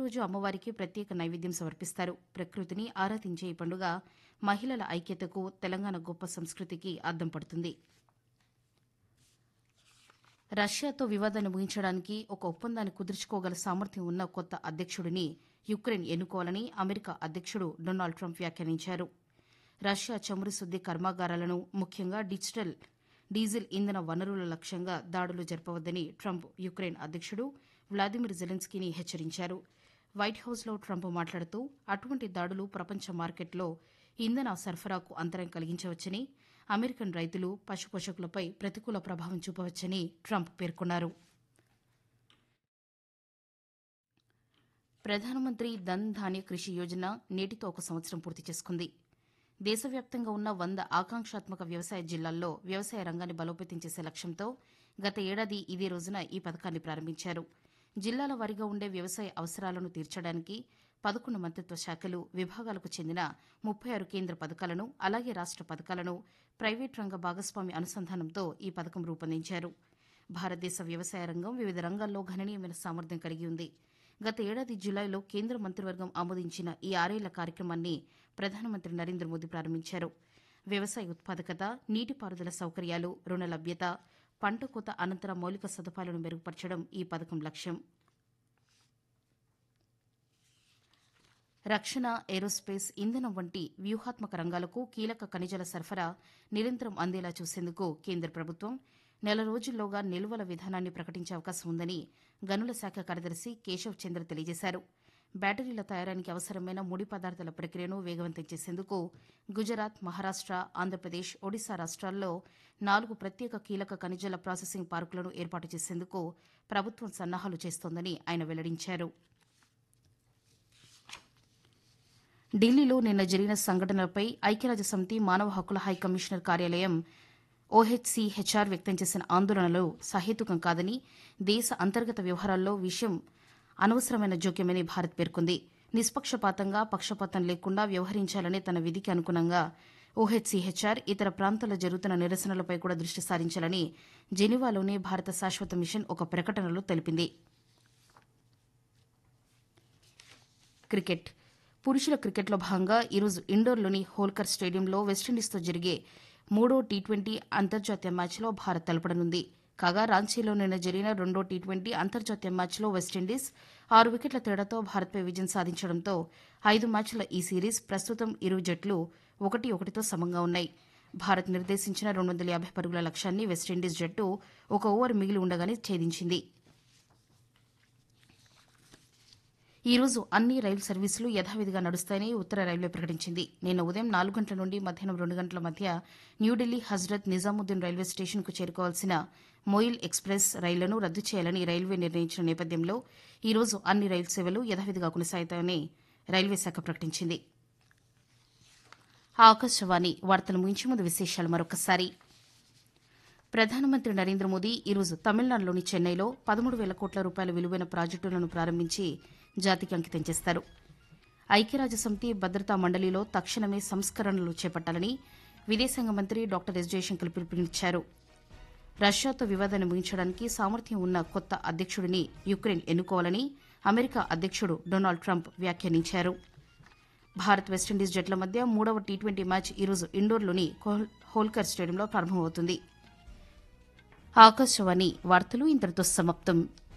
రోజు అమ్మవారికి ప్రత్యేక నైవేద్యం సమర్పిస్తారు ప్రకృతిని ఆరాధించే ఈ పండుగ మహిళల ఐక్యతకు తెలంగాణ గొప్ప సంస్కృతికి అద్దం పడుతుంది రష్యాతో వివాదాన్ని ముగించడానికి ఒక ఒప్పందాన్ని కుదుర్చుకోగల సామర్థ్యం ఉన్న కొత్త అధ్యక్షుడిని యుక్రెయిన్ ఎన్నుకోవాలని అమెరికా అధ్యక్షుడు డొనాల్డ్ ట్రంప్ వ్యాఖ్యానించారు రష్యా చమురు శుద్ది కర్మాగారాలను ముఖ్యంగా డిజిటల్ డీజిల్ ఇంధన వనరుల లక్ష్యంగా దాడులు జరపవద్దని ట్రంప్ యుక్రెయిన్ అధ్యక్షుడు వ్లాదిమిర్ జెలెన్స్కీని హెచ్చరించారు వైట్ హౌస్లో ట్రంప్ మాట్లాడుతూ అటువంటి దాడులు ప్రపంచ మార్కెట్లో ఇంధన సరఫరాకు అంతరం కలిగించవచ్చని అమెరికన్ రైతులు పశుపోషకులపై ప్రతికూల ప్రభావం చూపవచ్చని ట్రంప్ పేర్కొన్నారు ప్రధానమంత్రి ధన్ ధాన్య కృషి యోజన నేటితో ఒక సంవత్సరం పూర్తి చేసుకుంది దేశవ్యాప్తంగా ఉన్న వంద ఆకాంక్షాత్మక వ్యవసాయ జిల్లాల్లో వ్యవసాయ రంగాన్ని బలోపేతం చేసే లక్ష్యంతో గత ఏడాది ఇదే రోజున ఈ పథకాన్ని ప్రారంభించారు జిల్లాల వారీగా ఉండే వ్యవసాయ అవసరాలను తీర్చడానికి పదకొండు మంత్రిత్వ శాఖలు విభాగాలకు చెందిన ముప్పై ఆరు కేంద్ర పథకాలను అలాగే రాష్ట పథకాలను ప్రైవేట్ రంగ భాగస్వామి అనుసంధానంతో ఈ పథకం రూపొందించారు భారతదేశ వ్యవసాయ రంగం వివిధ రంగాల్లో గణనీయమైన సామర్థ్యం కలిగి ఉంది గత ఏడాది జులైలో కేంద్ర మంత్రివర్గం ఆమోదించిన ఈ ఆరేళ్ల కార్యక్రమాన్ని ప్రధానమంత్రి నరేంద్ర మోదీ ప్రారంభించారు వ్యవసాయ ఉత్పాదకత నీటిపారుదల సౌకర్యాలు రుణ లభ్యత పంట కోత అనంతర మౌలిక సదుపాయాలను మెరుగుపరచడం ఈ పథకం లక్ష్యం రక్షణ ఏరోస్పేస్ ఇంధనం వంటి వ్యూహాత్మక రంగాలకు కీలక ఖనిజాల సరఫరా నిరంతరం అందేలా చూసేందుకు కేంద్ర ప్రభుత్వం నెల రోజుల్లోగా నిల్వల విధానాన్ని ప్రకటించే అవకాశం ఉందని గనుల శాఖ కార్యదర్శి కేశవ్ చంద్ర తెలియజేశారు బ్యాటరీల తయారానికి అవసరమైన ముడి పదార్థాల ప్రక్రియను వేగవంతం చేసేందుకు గుజరాత్ మహారాష్ట ఆంధ్రప్రదేశ్ ఒడిశా రాష్ట్రాల్లో నాలుగు ప్రత్యేక కీలక ఖనిజాల ప్రాసెసింగ్ పార్కులను ఏర్పాటు చేసేందుకు ప్రభుత్వం సన్నాహాలు చేస్తోందని ఆయన వెల్లడించారు ఢిల్లీలో నిన్న జరిగిన సంఘటనలపై ఐక్యరాజ్యసమితి మానవ హక్కుల హై కమిషనర్ కార్యాలయం ఓహెచ్సీహెచ్ఆర్ వ్యక్తం చేసిన ఆందోళనలు సహేతుకం కాదని దేశ అంతర్గత వ్యవహారాల్లో విషయం అనవసరమైన జోక్యమని భారత్ పేర్కొంది నిష్పక్షపాతంగా పక్షపాతం లేకుండా వ్యవహరించాలనే తన విధికి అనుగుణంగా ఓహెచ్సీహెచ్ఆర్ ఇతర ప్రాంతాల్లో జరుగుతున్న నిరసనలపై కూడా దృష్టి సారించాలని జెనీవాలోని భారత శాశ్వత మిషన్ ఒక ప్రకటనలో తెలిపింది క్రికెట్ పురుషుల క్రికెట్లో భాగంగా ఈరోజు ఇండోర్లోని హోల్కర్ స్టేడియంలో వెస్టిండీస్తో జరిగే మూడో టీ ట్వంటీ అంతర్జాతీయ మ్యాచ్లో భారత్ తలపడనుంది కాగా రాంచీలో నిన్న జరిగిన రెండో టీ ట్వంటీ అంతర్జాతీయ మ్యాచ్లో వెస్టిండీస్ ఆరు వికెట్ల తేడాతో భారత్పై విజయం సాధించడంతో ఐదు మ్యాచ్ల ఈ సిరీస్ ప్రస్తుతం ఇరు జట్లు ఒకటి ఒకటితో సమంగా ఉన్నాయి భారత్ నిర్దేశించిన రెండు వందల యాభై పరుగుల లక్ష్యాన్ని వెస్టిండీస్ జట్టు ఒక ఓవర్ మిగిలి ఉండగానే ఛేదించింది ఈ రోజు అన్ని రైలు సర్వీసులు యథావిధిగా నడుస్తాయని ఉత్తర రైల్వే ప్రకటించింది నిన్న ఉదయం నాలుగు గంటల నుండి మధ్యాహ్నం రెండు గంటల మధ్య న్యూఢిల్లీ హజ్రత్ నిజాముద్దీన్ రైల్వే స్టేషన్కు చేరుకోవాల్సిన మొయిల్ ఎక్స్ప్రెస్ రైళ్లను రద్దు చేయాలని రైల్వే నిర్ణయించిన నేపథ్యంలో ఈ రోజు అన్ని రైలు సేవలు యథావిధిగా కొనసాగుతాయని రైల్వే శాఖ ప్రకటించింది ఆకాశవాణి వార్తలు ముగించే ముందు విశేషాలు మరొకసారి ప్రధానమంత్రి నరేంద్ర మోదీ ఈరోజు తమిళనాడులోని చెన్నైలో పదమూడు వేల కోట్ల రూపాయల విలువైన ప్రాజెక్టులను ప్రారంభించి జాతికి అంకితం చేస్తారు ఐక్యరాజ్యసమితి భద్రతా మండలిలో తక్షణమే సంస్కరణలు చేపట్టాలని విదేశాంగ మంత్రి డాక్టర్ ఎస్ జయశంకర్ పిలుపునిచ్చారు రష్యాతో వివాదాన్ని ముగించడానికి సామర్థ్యం ఉన్న కొత్త అధ్యక్షుడిని యుక్రెయిన్ ఎన్నుకోవాలని అమెరికా అధ్యక్షుడు డొనాల్డ్ ట్రంప్ వ్యాఖ్యానించారు భారత్ వెస్టిండీస్ జట్ల మధ్య మూడవ టీ ట్వంటీ మ్యాచ్ ఈరోజు ఇండోర్లోని హోల్- హోల్కర్ స్టేడియంలో ప్రారంభమవుతుంది ఆకాశవాణి వార్తలు ఇంతటితో సమాప్తం